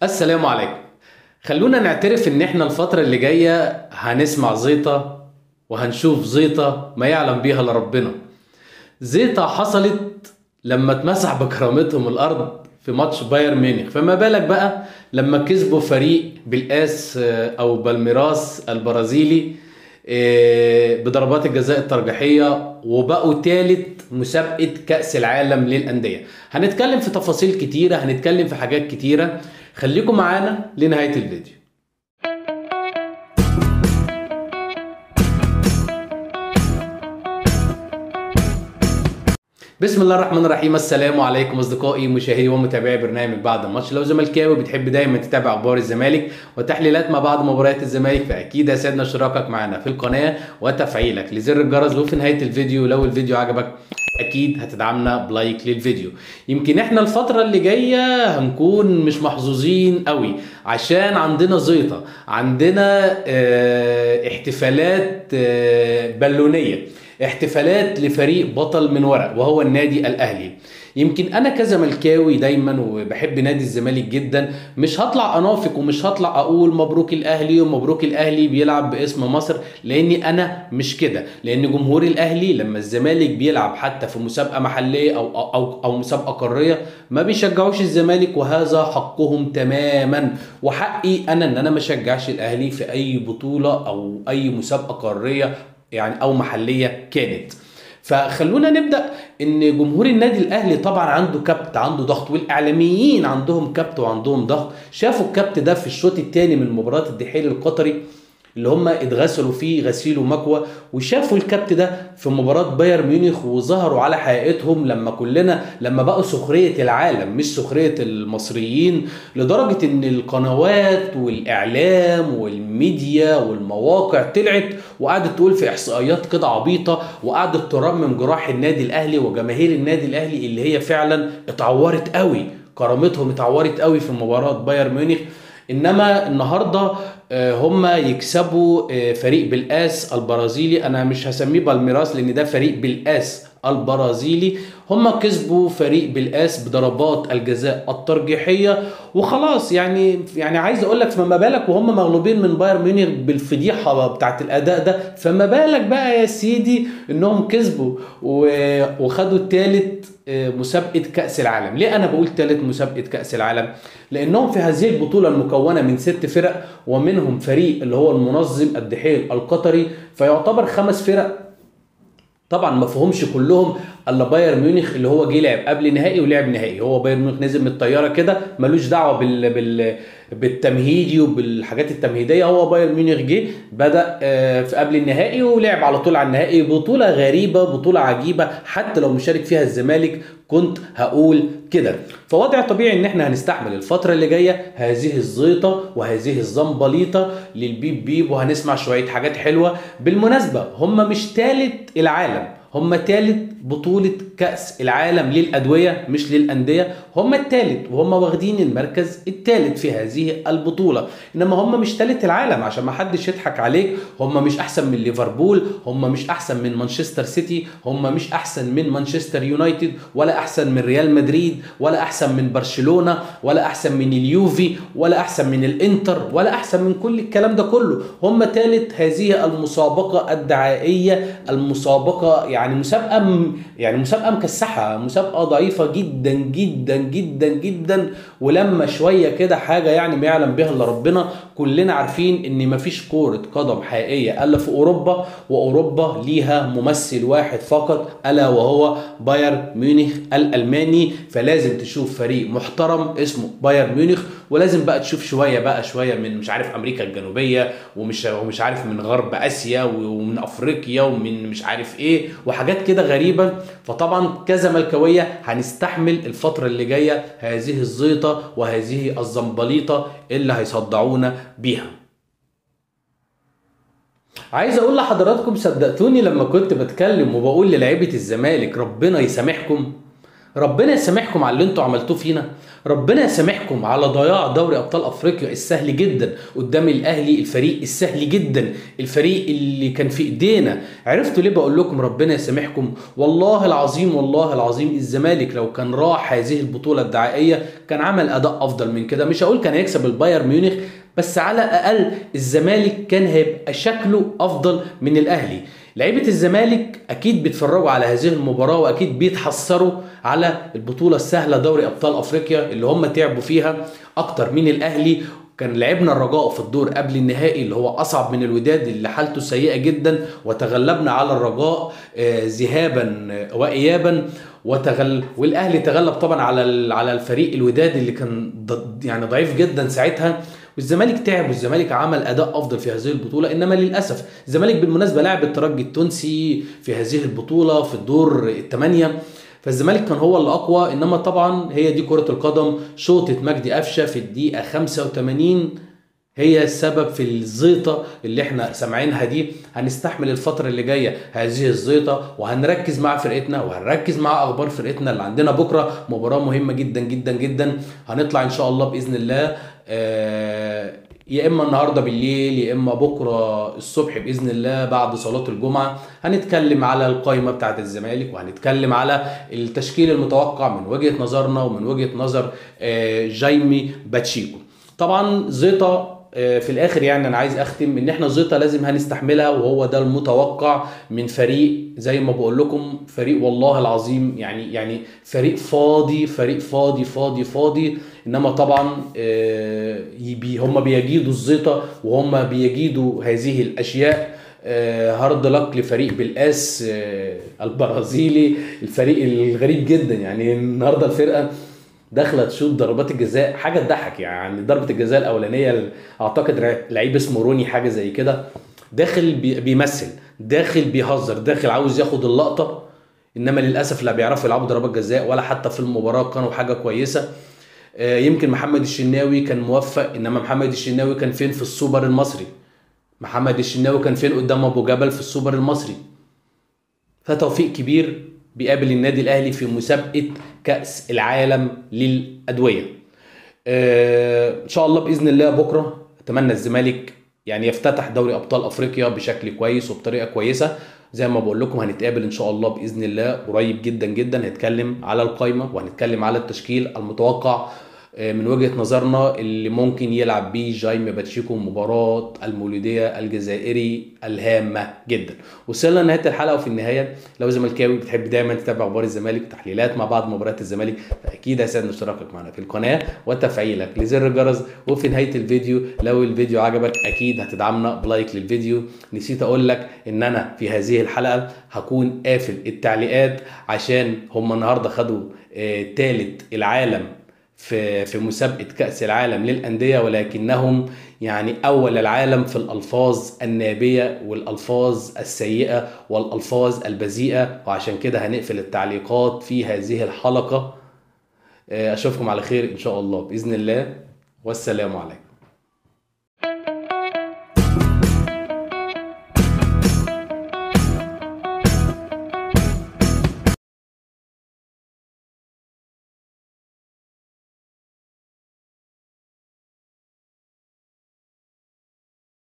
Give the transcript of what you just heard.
السلام عليكم خلونا نعترف ان احنا الفترة اللي جاية هنسمع زيطة وهنشوف زيطة ما يعلم بيها الا ربنا زيطة حصلت لما اتمسح بكرامتهم الارض في ماتش بايرن ميونخ فما بالك بقى لما كسبوا فريق بالاس آه، او بالميراس البرازيلي آه، بضربات الجزاء الترجيحية وبقوا ثالث مسابقة كأس العالم للأندية هنتكلم في تفاصيل كتيرة هنتكلم في حاجات كتيرة خليكم معانا لنهاية الفيديو بسم الله الرحمن الرحيم السلام عليكم اصدقائي مشاهدي ومتابعي برنامج بعد الماتش لو زملكاوي بتحب دايما تتابع اخبار الزمالك وتحليلات ما بعد مباريات الزمالك فاكيد هيسعدنا اشتراكك معنا في القناه وتفعيلك لزر الجرس وفي نهايه الفيديو لو الفيديو عجبك اكيد هتدعمنا بلايك للفيديو يمكن احنا الفتره اللي جايه هنكون مش محظوظين قوي عشان عندنا زيطه عندنا اه احتفالات اه بالونيه احتفالات لفريق بطل من ورق وهو النادي الاهلي يمكن انا كزملكاوي دايما وبحب نادي الزمالك جدا مش هطلع انافق ومش هطلع اقول مبروك الاهلي ومبروك الاهلي بيلعب باسم مصر لاني انا مش كده لان جمهور الاهلي لما الزمالك بيلعب حتى في مسابقه محليه او او او مسابقه قاريه ما بيشجعوش الزمالك وهذا حقهم تماما وحقي انا ان انا ما اشجعش الاهلي في اي بطوله او اي مسابقه قاريه يعني او محليه كانت فخلونا نبدا ان جمهور النادي الاهلي طبعا عنده كبت عنده ضغط والاعلاميين عندهم كبت وعندهم ضغط شافوا الكبت ده في الشوط الثاني من مباراه الدحيل القطري اللي هم اتغسلوا فيه غسيل ومكوى وشافوا الكبت ده في مباراة بايرن ميونخ وظهروا على حقيقتهم لما كلنا لما بقوا سخرية العالم مش سخرية المصريين لدرجة ان القنوات والاعلام والميديا والمواقع طلعت وقعدت تقول في احصائيات كده عبيطة وقعدت ترمم جراح النادي الاهلي وجماهير النادي الاهلي اللي هي فعلا اتعورت قوي كرامتهم اتعورت قوي في مباراة بايرن ميونخ انما النهارده هم يكسبوا فريق بالاس البرازيلي انا مش هسميه بالميراس لان ده فريق بالاس البرازيلي هم كسبوا فريق بالاس بضربات الجزاء الترجيحيه وخلاص يعني يعني عايز اقول لك فما بالك وهم مغلوبين من بايرن ميونخ بالفضيحه بتاعت الاداء ده فما بالك بقى يا سيدي انهم كسبوا وخدوا الثالث مسابقه كاس العالم ليه انا بقول ثالث مسابقه كاس العالم لانهم في هذه البطوله المكونه من ست فرق ومنهم فريق اللي هو المنظم الدحيل القطري فيعتبر خمس فرق طبعا ما فيهمش كلهم الا بايرن ميونخ اللي هو جه لعب قبل نهائي ولعب نهائي هو بايرن ميونخ نزل من الطياره كده ملوش دعوه بال بال بالتمهيدي وبالحاجات التمهيديه هو بايرن ميونخ جه بدا في قبل النهائي ولعب على طول على النهائي بطوله غريبه بطوله عجيبه حتى لو مشارك فيها الزمالك كنت هقول كده فوضع طبيعي ان احنا هنستحمل الفتره اللي جايه هذه الزيطه وهذه الزنبليطه للبيب بيب وهنسمع شويه حاجات حلوه بالمناسبه هم مش ثالث العالم هم ثالث بطولة كأس العالم للأدوية مش للأندية هم الثالث وهم واخدين المركز الثالث في هذه البطولة إنما هم مش ثالث العالم عشان ما حدش يضحك عليك هم مش أحسن من ليفربول هم مش أحسن من مانشستر سيتي هم مش أحسن من مانشستر يونايتد ولا أحسن من ريال مدريد ولا أحسن من برشلونة ولا أحسن من اليوفي ولا أحسن من الإنتر ولا أحسن من كل الكلام ده كله هم ثالث هذه المسابقة الدعائية المسابقة يعني مسابقة يعني مسابقه مكسحه مسابقه ضعيفه جدا جدا جدا جدا ولما شويه كده حاجه يعني ما يعلم بها الا ربنا كلنا عارفين ان مفيش كوره قدم حقيقيه الا في اوروبا واوروبا ليها ممثل واحد فقط الا وهو بايرن ميونخ الالماني فلازم تشوف فريق محترم اسمه بايرن ميونخ ولازم بقى تشوف شويه بقى شويه من مش عارف امريكا الجنوبيه ومش ومش عارف من غرب اسيا ومن افريقيا ومن مش عارف ايه وحاجات كده غريبه فطبعا كزملكاويه هنستحمل الفتره اللي جايه هذه الزيطه وهذه الزنبليطه اللي هيصدعونا بيها عايز اقول لحضراتكم صدقتوني لما كنت بتكلم وبقول للعيبه الزمالك ربنا يسامحكم ربنا يسامحكم على اللي انتوا عملتوه فينا ربنا يسامحكم على ضياع دوري ابطال افريقيا السهل جدا قدام الاهلي الفريق السهل جدا الفريق اللي كان في ايدينا عرفتوا ليه بقول لكم ربنا يسامحكم والله العظيم والله العظيم الزمالك لو كان راح هذه البطوله الدعائيه كان عمل اداء افضل من كده مش هقول كان هيكسب البايرن ميونخ بس على الاقل الزمالك كان هيبقى شكله افضل من الاهلي لعيبه الزمالك اكيد بيتفرجوا على هذه المباراه واكيد بيتحسروا على البطوله السهله دوري ابطال افريقيا اللي هم تعبوا فيها اكتر من الاهلي كان لعبنا الرجاء في الدور قبل النهائي اللي هو اصعب من الوداد اللي حالته سيئه جدا وتغلبنا على الرجاء آه، ذهابا وايابا وتغل والاهلي تغلب طبعا على على الفريق الوداد اللي كان ضد يعني ضعيف جدا ساعتها والزمالك تعب والزمالك عمل اداء افضل في هذه البطوله انما للاسف الزمالك بالمناسبه لعب الترجي التونسي في هذه البطوله في الدور الثمانيه فالزمالك كان هو اللي اقوى انما طبعا هي دي كره القدم شوطه مجدي قفشه في الدقيقه 85 هي السبب في الزيطة اللي احنا سامعينها دي هنستحمل الفترة اللي جاية هذه الزيطة وهنركز مع فرقتنا وهنركز مع اخبار فرقتنا اللي عندنا بكرة مباراة مهمة جدا جدا جدا هنطلع ان شاء الله باذن الله آه، يا اما النهارده بالليل يا اما بكره الصبح باذن الله بعد صلاه الجمعه هنتكلم على القائمه بتاعه الزمالك وهنتكلم على التشكيل المتوقع من وجهه نظرنا ومن وجهه نظر آه، جايمي باتشيكو طبعا زيطه آه، في الاخر يعني انا عايز اختم ان احنا زيطه لازم هنستحملها وهو ده المتوقع من فريق زي ما بقول لكم فريق والله العظيم يعني يعني فريق فاضي فريق فاضي فاضي فاضي انما طبعا آه، بي- هم بيجيدوا الزيطه وهم بيجيدوا هذه الاشياء آه، هارد لك لفريق بالاس آه، البرازيلي الفريق الغريب جدا يعني النهارده الفرقه داخله تشوط ضربات الجزاء حاجه تضحك يعني ضربه الجزاء الاولانيه اعتقد لعيب اسمه روني حاجه زي كده داخل بي- بيمثل داخل بيهزر داخل عاوز ياخد اللقطه انما للاسف لا بيعرفوا يلعبوا ضربات جزاء ولا حتى في المباراه كانوا حاجه كويسه آه، يمكن محمد الشناوي كان موفق انما محمد الشناوي كان فين في السوبر المصري محمد الشناوي كان فين قدام ابو جبل في السوبر المصري فتوفيق كبير بيقابل النادي الاهلي في مسابقه كاس العالم للادويه آه، ان شاء الله باذن الله بكره اتمنى الزمالك يعني يفتتح دوري ابطال افريقيا بشكل كويس وبطريقه كويسه زي ما بقول لكم هنتقابل ان شاء الله باذن الله قريب جدا جدا هنتكلم على القائمه وهنتكلم على التشكيل المتوقع آه، من وجهه نظرنا اللي ممكن يلعب بيه جايمي باتشيكو مباراه المولوديه الجزائري الهامه جدا وصلنا لنهايه الحلقه وفي النهايه لو زملكاوي بتحب دايما تتابع اخبار الزمالك وتحليلات مع بعض مباريات الزمالك فاكيد هيسعدنا اشتراكك معنا في القناه وتفعيلك لزر الجرس وفي نهايه الفيديو لو الفيديو عجبك اكيد هتدعمنا بلايك للفيديو نسيت اقول لك ان انا في هذه الحلقه هكون قافل التعليقات عشان هم النهارده خدوا آه، تالت العالم في في مسابقه كاس العالم للانديه ولكنهم يعني اول العالم في الالفاظ النابيه والالفاظ السيئه والالفاظ البذيئه وعشان كده هنقفل التعليقات في هذه الحلقه آه، اشوفكم على خير ان شاء الله باذن الله والسلام عليكم